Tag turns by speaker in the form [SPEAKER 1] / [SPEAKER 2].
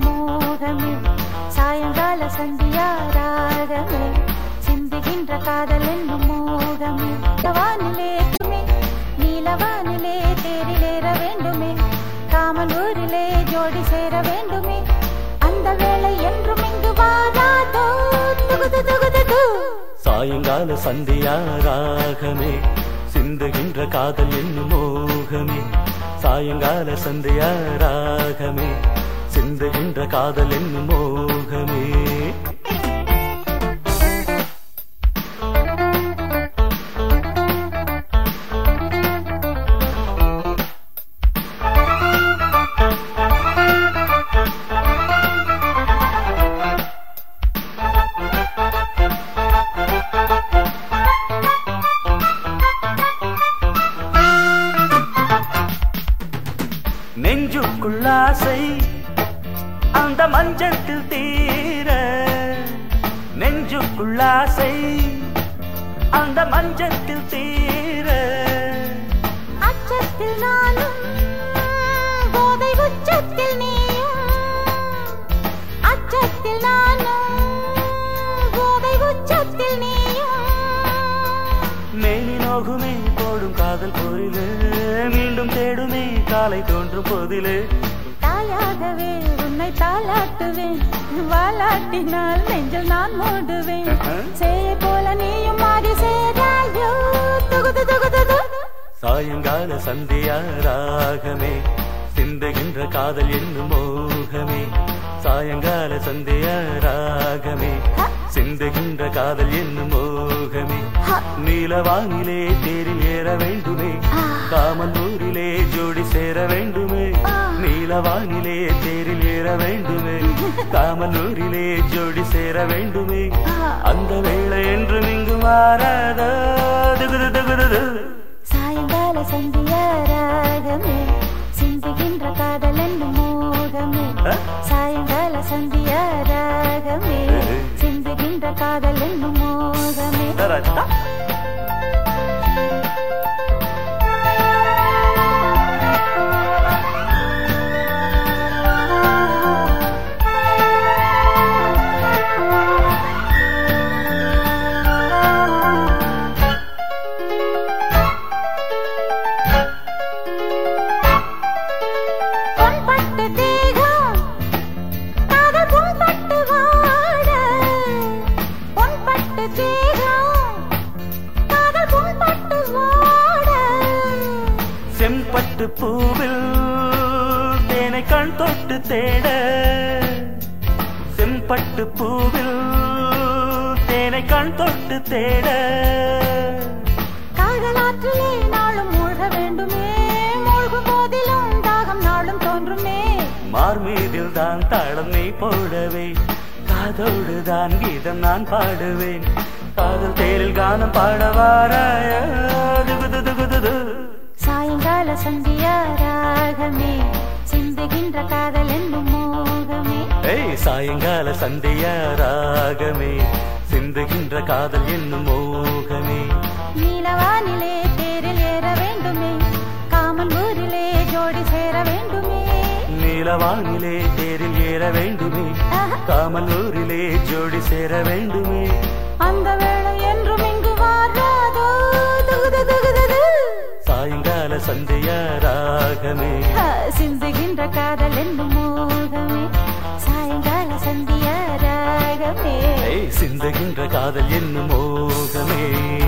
[SPEAKER 1] மோகமே சாயங்கால சந்தியா ராகமே சிந்துகின்ற காதல் என்னும் மோகமே வானிலே துமே நீலவானிலே தேரிலேற வேண்டுமே காமலூரிலே ஜோடி சேர வேண்டுமே அந்த வேளை என்றும் இங்கு வாராதோ துகுது துகுது து.
[SPEAKER 2] சாயங்கால சந்தியா ராகமே சிந்துகின்ற காதல் என்னும் மோகமே சாயங்கால சந்தியா ராகமே சிந்துகின்ற காதல் என்னும் மோகமே நெஞ்சுக்குள்ளாசை அந்த மஞ்சத்தில் தீர நெஞ்சுக்குள்ளாசை அந்த மஞ்சத்தில் தீர
[SPEAKER 1] அச்சத்தில் நானும் போதை உச்சத்தில் நீயும் அச்சத்தில் நானும் போதை உச்சத்தில் நீயும்
[SPEAKER 2] மேனி நோகுமே போடும் காதல் போரிலே மீண்டும் தேடுமே காலை தோன்றும் போதிலே
[SPEAKER 1] தாயாகவே உன்னை தாளாட்டுவேன் வாலாட்டினால் நெஞ்சில் நான் மூடுவேன் சேயை போல நீயும் மாறி சேராயோ துகுது துகுது து.
[SPEAKER 2] சாயங்கால சந்தியா ராகமே சிந்துகின்ற காதல் என்னும் மோகமே சாயங்கால சந்தியா ராகமே சிந்துகின்ற காதல் என்னும் மோகமே
[SPEAKER 1] ஹ.
[SPEAKER 2] நீலவானிலே தேரில் ஏற வேண்டுமே காமந்தூரிலே ஜோடி சேர வேண்டுமே
[SPEAKER 1] ஆ.
[SPEAKER 2] நீலவானிலே தேரில் ஏற வேண்டுமே காமந்தூரிலே ஜோடி சேர வேண்டுமே
[SPEAKER 1] ஆ.
[SPEAKER 2] அந்த வேளை என்றும் இங்கு மாறாதோ துகுது துகுது
[SPEAKER 1] சாயங்கால சந்தியா ராகமே சிந்துகின்ற காதல் என்னும் மோகமே
[SPEAKER 2] ஆ?
[SPEAKER 1] சாயங்கால சந்தியா ராகமே சிந்துகின்ற காதல் என்னும் மோகமே
[SPEAKER 2] தரத்தா
[SPEAKER 1] பொன்பட்டு தேகம் காதல் புண்பட்டு வாட பொன்பட்டு தேகம் காதல் புண்பட்டு வாட
[SPEAKER 2] செம்பட்டு பூவில் தேனை கண் தொட்டு தேட செம்பட்டு பூவில் தேனை கண் தொட்டு தேட
[SPEAKER 1] காதலாற்றிலே நாளும் மூழ்க வேண்டுமே மூழ்கும் போதிலும் தாகம் நாளும் தோன்றுமே
[SPEAKER 2] மார் மீதில் தான் தாளம் நீ போடவே காதோடு தான் கீதம் நான் பாடுவேன் காதல் தேரில் கானம் பாடவாராய துகுது துகுது
[SPEAKER 1] சாயங்கால சந்தியா ராகமே சிந்துகின்ற காதல் என்னும் மோகமே
[SPEAKER 2] ஏய் சாயங்கால சந்தியா ராகமே சிந்துகின்ற காதல் என்னும் மோகமே
[SPEAKER 1] நீலவானிலே தேரில் ஏற வேண்டுமே காமன் ஊரிலே ஜோடி சேர வேண்டுமே
[SPEAKER 2] நீலவானிலே தேரில் ஏற வேண்டுமே
[SPEAKER 1] ஆஹா.
[SPEAKER 2] காமலூரிலே ஜோடி சேர வேண்டுமே
[SPEAKER 1] அந்த வேளை என்றும் இங்கு வாராதோ துகுது துகுது து.
[SPEAKER 2] சாயங்கால சந்தியா ராகமே
[SPEAKER 1] ஆ, சிந்துகின்ற காதல் என்னும் மோகமே சாயங்கால சந்தியா ராகமே
[SPEAKER 2] ஏய் சிந்துகின்ற காதல் என்னும் மோகமே